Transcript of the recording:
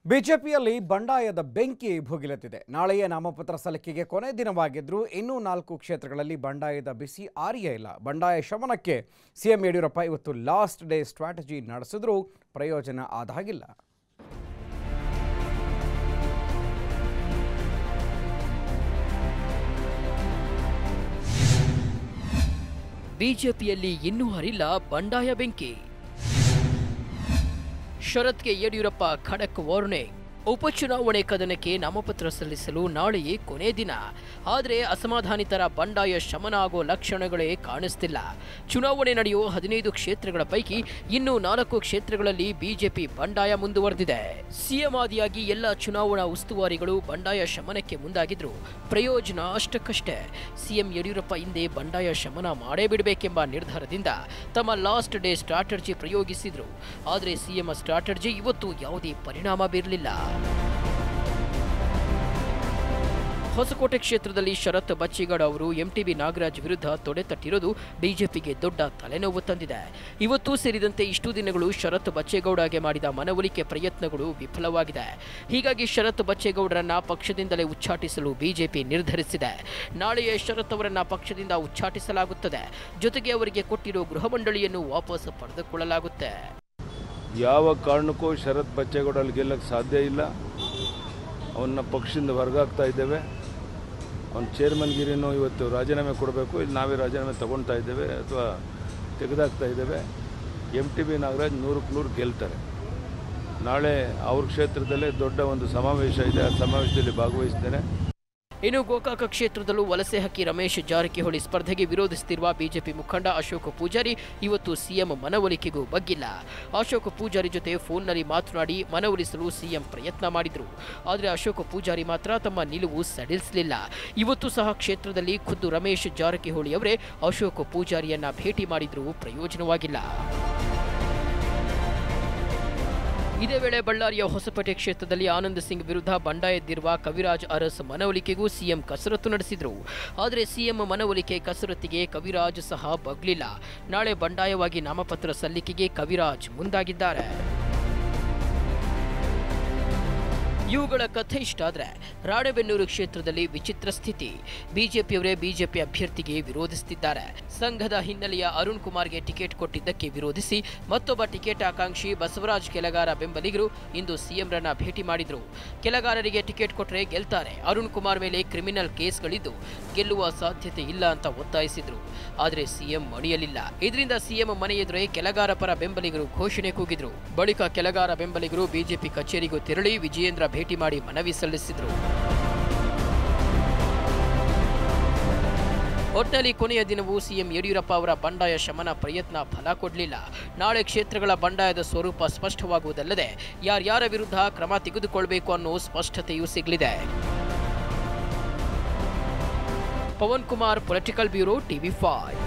ಬಿಜೆಪಿಯಲ್ಲಿ ಬಂಡಾಯದ ಬೆಂಕಿ ಭುಗಿಲೆತ್ತಿದೆ ನಾಳೆಯೇ ನಾಮಪತ್ರ ಸಲ್ಲಿಕೆಗೆ ಕೊನೆ ದಿನವಾಗಿದ್ದರೂ ಇನ್ನೂ ನಾಲ್ಕು ಕ್ಷೇತ್ರಗಳಲ್ಲಿ ಬಂಡಾಯದ ಬಿಸಿ ಆರಿಯೇ ಇಲ್ಲ ಬಂಡಾಯ ಶಮನಕ್ಕೆ ಸಿಎಂ ಯಡಿಯೂರಪ್ಪ ಇವತ್ತು ಲಾಸ್ಟ್ ಡೇ ಸ್ಟ್ರಾಟಜಿ ನಡೆಸಿದ್ರೂ ಪ್ರಯೋಜನ ಆದಾಗಿಲ್ಲ ಬಿಜೆಪಿಯಲ್ಲಿ ಇನ್ನೂ ಹರಿಲ್ಲ ಬಂಡಾಯ ಬೆಂಕಿ ಶರತ್ಗೆ ಯಡಿಯೂರಪ್ಪ ಖಡಕ್ ವಾರ್ನಿಂಗ್ ಉಪಚುನಾವಣೆ ಕದನಕ್ಕೆ ನಾಮಪತ್ರ ಸಲ್ಲಿಸಲು ನಾಳೆಯೇ ಕೊನೆ ದಿನ ಆದರೆ ಅಸಮಾಧಾನಿತರ ಬಂಡಾಯ ಶಮನ ಆಗೋ ಲಕ್ಷಣಗಳೇ ಕಾಣಿಸ್ತಿಲ್ಲ ಚುನಾವಣೆ ನಡೆಯುವ ಹದಿನೈದು ಕ್ಷೇತ್ರಗಳ ಪೈಕಿ ಇನ್ನೂ ನಾಲ್ಕು ಕ್ಷೇತ್ರಗಳಲ್ಲಿ ಬಿಜೆಪಿ ಬಂಡಾಯ ಮುಂದುವರೆದಿದೆ ಸಿಎಂ ಆದಿಯಾಗಿ ಎಲ್ಲ ಚುನಾವಣಾ ಉಸ್ತುವಾರಿಗಳು ಬಂಡಾಯ ಶಮನಕ್ಕೆ ಮುಂದಾಗಿದ್ರು ಪ್ರಯೋಜನ ಅಷ್ಟಕ್ಕಷ್ಟೇ ಸಿಎಂ ಯಡಿಯೂರಪ್ಪ ಹಿಂದೆ ಬಂಡಾಯ ಶಮನ ಮಾಡೇ ಬಿಡಬೇಕೆಂಬ ನಿರ್ಧಾರದಿಂದ ತಮ್ಮ ಲಾಸ್ಟ್ ಡೇ ಸ್ಟ್ರಾಟರ್ಜಿ ಪ್ರಯೋಗಿಸಿದ್ರು ಆದರೆ ಸಿಎಂ ಸ್ಟ್ರಾಟರ್ಜಿ ಇವತ್ತು ಯಾವುದೇ ಪರಿಣಾಮ ಬೀರಲಿಲ್ಲ ಹೊಸಕೋಟೆ ಕ್ಷೇತ್ರದಲ್ಲಿ ಶರತ್ ಬಚ್ಚಿಗೌಡ ಅವರು ಎಂಟಿಬಿ ನಾಗರಾಜ್ ವಿರುದ್ಧ ತೊಡೆತಟ್ಟಿರೋದು ಬಿಜೆಪಿಗೆ ದೊಡ್ಡ ತಲೆನೋವು ತಂದಿದೆ ಇವತ್ತು ಸೇರಿದಂತೆ ಇಷ್ಟು ದಿನಗಳು ಶರತ್ ಬಚ್ಚೇಗೌಡಗೆ ಮಾಡಿದ ಮನವೊಲಿಕೆ ಪ್ರಯತ್ನಗಳು ವಿಫಲವಾಗಿದೆ ಹೀಗಾಗಿ ಶರತ್ ಬಚ್ಚೇಗೌಡರನ್ನ ಪಕ್ಷದಿಂದಲೇ ಉಚ್ಚಾಟಿಸಲು ಬಿಜೆಪಿ ನಿರ್ಧರಿಸಿದೆ ನಾಳೆಯೇ ಶರತ್ ಅವರನ್ನ ಪಕ್ಷದಿಂದ ಉಚ್ಚಾಟಿಸಲಾಗುತ್ತದೆ ಜೊತೆಗೆ ಅವರಿಗೆ ಕೊಟ್ಟಿರೋ ಗೃಹ ಮಂಡಳಿಯನ್ನು ವಾಪಸ್ ಪಡೆದುಕೊಳ್ಳಲಾಗುತ್ತೆ ಯಾವ ಕಾರಣಕ್ಕೂ ಶರತ್ ಬಚ್ಚೇಗೌಡ ಅಲ್ಲಿ ಗೆಲ್ಲಕ್ಕೆ ಸಾಧ್ಯ ಇಲ್ಲ ಅವನ್ನ ಪಕ್ಷದಿಂದ ಹೊರಗಾಗ್ತಾ ಇದ್ದೇವೆ ಅವನ ಚೇರ್ಮನ್ಗಿರಿನೂ ಇವತ್ತು ರಾಜೀನಾಮೆ ಕೊಡಬೇಕು ಇಲ್ಲಿ ನಾವೇ ರಾಜೀನಾಮೆ ತಗೊಳ್ತಾ ಇದ್ದೇವೆ ಅಥವಾ ತೆಗೆದಾಕ್ತಾ ಇದ್ದೇವೆ ಎಮ್ ಟಿ ಬಿ ನಾಗರಾಜ್ ನೂರಕ್ಕೆ ನೂರು ಗೆಲ್ತಾರೆ ನಾಳೆ ಅವ್ರ ಕ್ಷೇತ್ರದಲ್ಲೇ ದೊಡ್ಡ ಒಂದು ಸಮಾವೇಶ ಇದೆ ಆ ಸಮಾವೇಶದಲ್ಲಿ ಭಾಗವಹಿಸ್ತೇನೆ ಇನ್ನು ಗೋಕಾಕ ಕ್ಷೇತ್ರದಲ್ಲೂ ವಲಸೆ ಹಕ್ಕಿ ರಮೇಶ್ ಜಾರಕಿಹೊಳಿ ಸ್ಪರ್ಧೆಗೆ ವಿರೋಧಿಸುತ್ತಿರುವ ಬಿಜೆಪಿ ಮುಖಂಡ ಅಶೋಕ್ ಪೂಜಾರಿ ಇವತ್ತು ಸಿಎಂ ಮನವೊಲಿಕೆಗೂ ಬಗ್ಗಿಲ್ಲ ಅಶೋಕ್ ಪೂಜಾರಿ ಜೊತೆ ಫೋನ್ನಲ್ಲಿ ಮಾತನಾಡಿ ಮನವೊಲಿಸಲು ಸಿಎಂ ಪ್ರಯತ್ನ ಮಾಡಿದ್ರು ಆದರೆ ಅಶೋಕ್ ಪೂಜಾರಿ ಮಾತ್ರ ತಮ್ಮ ನಿಲುವು ಸಡಿಲಿಸಲಿಲ್ಲ ಇವತ್ತು ಸಹ ಕ್ಷೇತ್ರದಲ್ಲಿ ಖುದ್ದು ರಮೇಶ್ ಜಾರಕಿಹೊಳಿ ಅವರೇ ಅಶೋಕ್ ಪೂಜಾರಿಯನ್ನ ಭೇಟಿ ಮಾಡಿದ್ರೂ ಪ್ರಯೋಜನವಾಗಿಲ್ಲ ಇದೇ ವೇಳೆ ಬಳ್ಳಾರಿಯ ಹೊಸಪೇಟೆ ಕ್ಷೇತ್ರದಲ್ಲಿ ಆನಂದ್ ಸಿಂಗ್ ವಿರುದ್ಧ ಬಂಡಾಯ ಎದ್ದಿರುವ ಕವಿರಾಜ್ ಅರಸ್ ಮನವೊಲಿಕೆಗೂ ಸಿಎಂ ಕಸರತ್ತು ನಡೆಸಿದರು ಆದರೆ ಸಿಎಂ ಮನವೊಲಿಕೆ ಕಸರತ್ತಿಗೆ ಕವಿರಾಜ್ ಸಹ ಬಗ್ಲಿಲ್ಲ ನಾಳೆ ಬಂಡಾಯವಾಗಿ ನಾಮಪತ್ರ ಸಲ್ಲಿಕೆಗೆ ಕವಿರಾಜ್ ಮುಂದಾಗಿದ್ದಾರೆ ಇವುಗಳ ಕಥೆ ಇಷ್ಟ ಆದ್ರೆ ರಾಣೆಬೆನ್ನೂರು ಕ್ಷೇತ್ರದಲ್ಲಿ ವಿಚಿತ್ರ ಸ್ಥಿತಿ ಬಿಜೆಪಿಯವರೇ ಬಿಜೆಪಿ ಅಭ್ಯರ್ಥಿಗೆ ವಿರೋಧಿಸುತ್ತಿದ್ದಾರೆ ಸಂಘದ ಹಿನ್ನೆಲೆಯ ಅರುಣ್ ಕುಮಾರ್ಗೆ ಟಿಕೆಟ್ ಕೊಟ್ಟಿದ್ದಕ್ಕೆ ವಿರೋಧಿಸಿ ಮತ್ತೊಬ್ಬ ಟಿಕೆಟ್ ಆಕಾಂಕ್ಷಿ ಬಸವರಾಜ್ ಕೆಲಗಾರ ಬೆಂಬಲಿಗರು ಇಂದು ಸಿಎಂರನ್ನ ಭೇಟಿ ಮಾಡಿದ್ರು ಕೆಲಗಾರರಿಗೆ ಟಿಕೆಟ್ ಕೊಟ್ಟರೆ ಗೆಲ್ತಾರೆ ಅರುಣ್ ಕುಮಾರ್ ಮೇಲೆ ಕ್ರಿಮಿನಲ್ ಕೇಸ್ಗಳಿದ್ದು ಗೆಲ್ಲುವ ಸಾಧ್ಯತೆ ಇಲ್ಲ ಅಂತ ಒತ್ತಾಯಿಸಿದ್ರು ಆದರೆ ಸಿಎಂ ಮಣಿಯಲಿಲ್ಲ ಇದರಿಂದ ಸಿಎಂ ಮನೆ ಎದುರೇ ಕೆಲಗಾರ ಪರ ಬೆಂಬಲಿಗರು ಘೋಷಣೆ ಕೂಗಿದ್ರು ಬಳಿಕ ಕೆಲಗಾರ ಬೆಂಬಲಿಗರು ಬಿಜೆಪಿ ಕಚೇರಿಗೂ ತೆರಳಿ ವಿಜಯೇಂದ್ರ ಭೇಟಿ ಮಾಡಿ ಮನವಿ ಸಲ್ಲಿಸಿದ್ರು ಒಟ್ಟಿನಲ್ಲಿ ಕೊನೆಯ ದಿನವೂ ಸಿಎಂ ಯಡಿಯೂರಪ್ಪ ಅವರ ಬಂಡಾಯ ಶಮನ ಪ್ರಯತ್ನ ಫಲ ಕೊಡಲಿಲ್ಲ ನಾಳೆ ಕ್ಷೇತ್ರಗಳ ಬಂಡಾಯದ ಸ್ವರೂಪ ಸ್ಪಷ್ಟವಾಗುವುದಲ್ಲದೆ ಯಾರ್ಯಾರ ವಿರುದ್ಧ ಕ್ರಮ ತೆಗೆದುಕೊಳ್ಬೇಕು ಅನ್ನೋ ಸ್ಪಷ್ಟತೆಯೂ ಸಿಗಲಿದೆ Pavan Kumar political bureau TV five